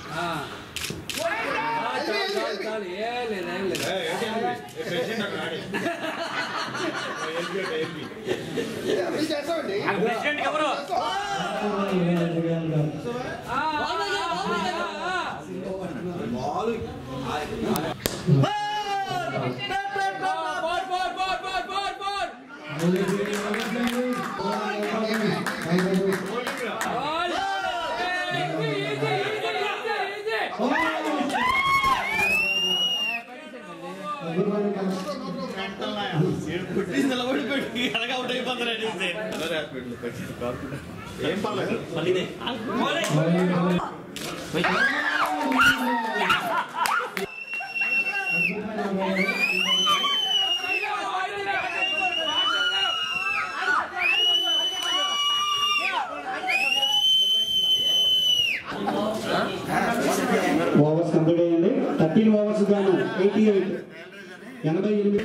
చాలు చాలు చాలు ఏం లేదు ఏం లేదు ప్రెసిడెంట్ ఎవరు ఆ, ఆ, ఆ, ఆ. బోర్ బోర్ బోర్ బోర్ బోర్ బోర్ బోల్ ఈజీ ఈజీ ఈజీ ఈజీ నిలబడిపోయి ఎలాగ అవుట్ అయిపోతారని చూస్తే ఏం పర్లేదు మళ్ళీ ఓవర్స్ కంప్లీట్ అయ్యింది థర్టీన్ ఓవర్స్ గాను ఎయిటీ ఎయిట్ ఎనభై ఎనిమిది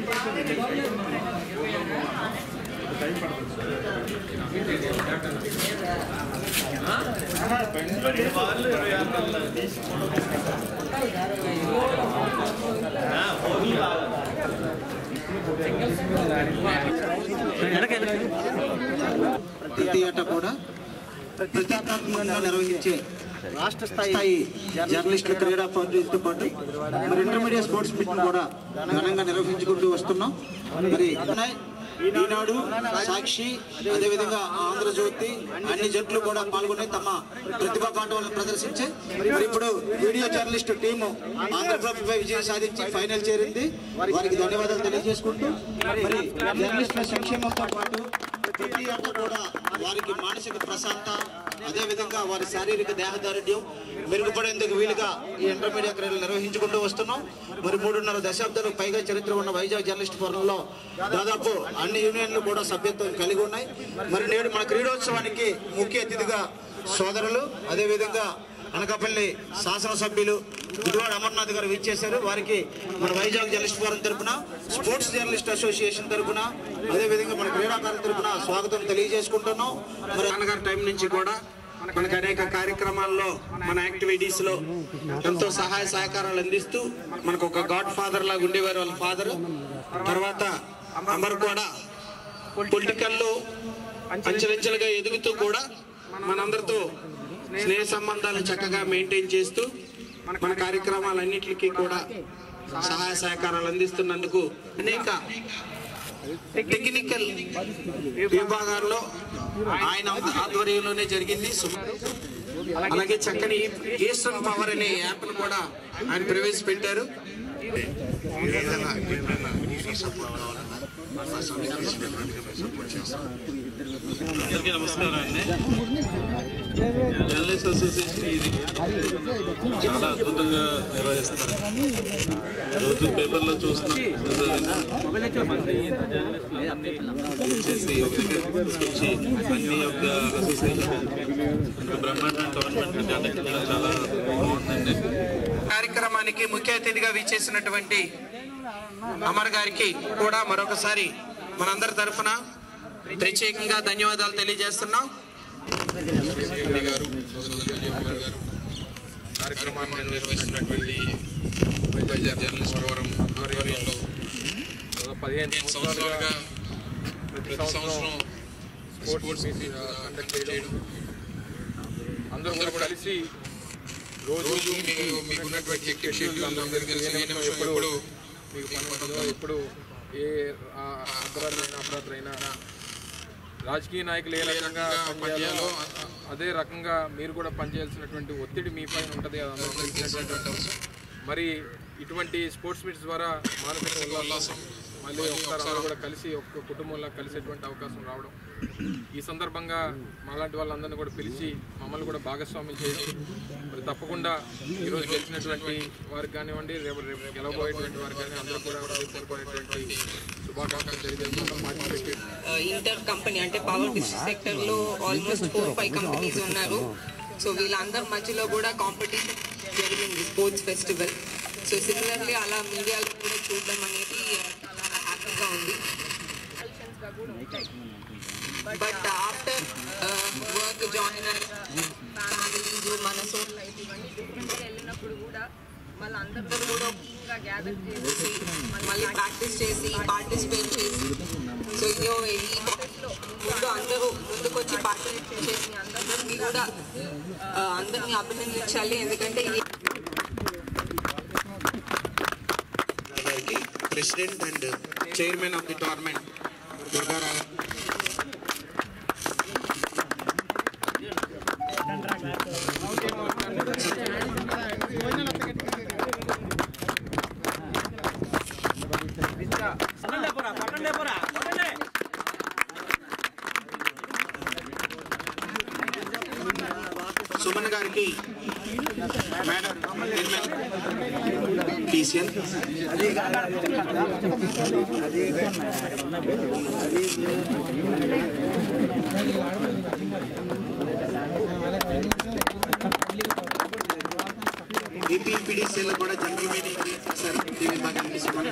ప్రతి ఏటా కూడా ప్రతిష్టాత్మకంగా నిర్వహించే రాష్ట్ర స్థాయి జర్నలిస్టుల క్రీడా ప్రతినిధితో పాటు మరి ఇంటర్మీడియట్ స్పోర్ట్స్ మీట్ కూడా ఘనంగా నిర్వహించుకుంటూ వస్తున్నాం మరి ఈనాడు సాక్షి అదేవిధంగా ఆంధ్రజ్యోతి అన్ని జట్లు కూడా పాల్గొని తమ ప్రతిభా పాఠవాలను ప్రదర్శించి మరి ఇప్పుడు వీడియో జర్నలిస్టు టీము ఆంధ్రప్రభపై విజయం సాధించి ఫైనల్ చేరింది వారికి ధన్యవాదాలు తెలియజేసుకుంటూ మరి జర్నలిస్టుల సంక్షేమంతో పాటు ప్రతి ఏటా కూడా వారికి మానసిక ప్రశాంత అదే విధంగా వారి శారీరక దేహదారుఢ్యం మెరుగుపడేందుకు వీలుగా ఈ ఇంటర్మీడియట్ క్రీడలు నిర్వహించుకుంటూ వస్తున్నాం మరి మూడున్నర దశాబ్దాలకు పైగా చరిత్ర ఉన్న వైజాగ్ జర్నలిస్ట్ ఫోరంలో దాదాపు అన్ని యూనియన్లు కూడా సభ్యత్వం కలిగి ఉన్నాయి మరి నేడు మన క్రీడోత్సవానికి ముఖ్య అతిథిగా సోదరులు అదేవిధంగా అనకాపల్లి శాసనసభ్యులు గుడివాడ అమర్నాథ్ గారు విచ్చేశారు వారికి మన వైజాగ్ జర్నలిస్ట్ ఫోరం తరపున స్పోర్ట్స్ జర్నలిస్ట్ అసోసియేషన్ తరపున అదేవిధంగా మన క్రీడాకారుల తరపున స్వాగతం తెలియజేసుకుంటున్నాం మరి అన్నగారి టైం నుంచి కూడా మనకు అనేక కార్యక్రమాల్లో మన యాక్టివిటీస్ లో ఎంతో సహాయ సహకారాలు అందిస్తూ మనకు ఒక గాడ్ ఫాదర్ లాగా ఉండేవారు వాళ్ళ ఫాదర్ తర్వాత అమర్ కూడా పొలిటికల్లో అంచెలంచెలుగా ఎదుగుతూ కూడా మనందరితో స్నేహ సంబంధాలు చక్కగా మెయింటైన్ చేస్తూ మన కార్యక్రమాలన్నిటికీ కూడా సహాయ సహకారాలు అందిస్తున్నందుకు అనేక టెక్నికల్ విభాగాల్లో ఆయన ఆధ్వర్యంలోనే జరిగింది అలాగే చక్కని ఈస్టర్న్ పవర్ అనే యాప్ ను కూడా ఆయన ప్రవేశపెట్టారు అందరికీ నమస్కారం అండి జర్నలిస్ట్ అసోసియేషన్ ఇది చాలా అద్భుతంగా నిర్వహిస్తారు రోజు పేపర్లో చూస్తున్నాం చేసి ఒక దగ్గర తీసుకొచ్చి అన్ని యొక్క అసోసియేషన్ ఒక బ్రహ్మాండ టోర్నమెంట్ కండక్ట్ చేయడం చాలా బాగుందండి కార్యక్రమానికి ముఖ్య అతిథిగా విచ్చేసినటువంటి అమర్ గారికి కూడా మరొకసారి మనందరి తరఫున ప్రత్యేకంగా ధన్యవాదాలు తెలియజేస్తున్నాం గారు గారు కార్యక్రమాన్ని నిర్వహిస్తున్నటువంటి వైజాగ్ జర్నలిస్ట్ ఫోరం ఆధ్వర్యంలో పదిహేను సంవత్సరాలుగా ప్రతి సంవత్సరం స్పోర్ట్స్ మీట్ కండక్ట్ చేయడం అందరూ కూడా కలిసి రోజు మీకు మీకున్నటువంటి హెక్టిక్ షెడ్యూల్ అందరికీ తెలుసు ఏ నిమిషం ఎప్పుడు మీకు పని ఉంటుందో ఎప్పుడు ఏ ఆ, అర్ధరాత్రైనా అపరాత్రైనా రాజకీయ నాయకులు ఏ రకంగా పనిచేయాలో అదే రకంగా మీరు కూడా పనిచేయాల్సినటువంటి ఒత్తిడి మీ పైన ఉంటుంది అది అందరికీ తెలిసినటువంటి అంశం. మరి ఇటువంటి స్పోర్ట్స్ మీట్స్ ద్వారా మానసిక ఉల్లాసం మళ్ళీ ఒకసారి అందరూ కూడా కలిసి ఒక్క కుటుంబంలో కలిసేటువంటి అవకాశం రావడం ఈ సందర్భంగా మాలాంటి వాళ్ళందరినీ కూడా పిలిచి మమ్మల్ని కూడా భాగస్వామ్యం చేసి మరి తప్పకుండా ఈరోజు గెలిచినటువంటి వారికి కానివ్వండి రేపు రేపు గెలవబోయేటువంటి వారికి కానీ అందరూ కూడా హృదయపూర్వకమైనటువంటి శుభాకాంక్షలు తెలియజేస్తున్నాం పార్టిసిపేట్ ఇంటర్ కంపెనీ అంటే పవర్ డిస్ట్రిక్ట్ సెక్టర్ లో ఆల్మోస్ట్ ఫోర్ ఫైవ్ కంపెనీస్ ఉన్నారు సో వీళ్ళందరి మధ్యలో కూడా కాంపిటీషన్ జరిగింది స్పోర్ట్స్ ఫెస్టివల్ సో సిమిలర్లీ అలా మీడియాలో కూడా చూడడం అనేది చాలా హ్యాపీగా ఉంది but after work join families మన సోల్ లైఫ్ ఇవన్నీ డిఫరెంట్గా మళ్ళీ అందరూ కూడా గ్యాదర్ చేసి మళ్ళీ ప్రాక్టీస్ చేసి పార్టిసిపేట్ చేసి సో ఇదో ఈ ప్రాసెస్లో ముందు అందరూ ముందుకొచ్చి పార్టిసిపేట్ చేసి అందరికీ కూడా ఆ, అందరినీ అభినందించాలి ఎందుకంటే ఈ గారికి president and chairman of the tournament Durgarao Suman గారికి మేడం టీసీఎన్ ఏపీపీడీసీలో కూడా జనరల్ మీటింగ్ సార్ టీవీ బాగా కనిపిస్తున్నాను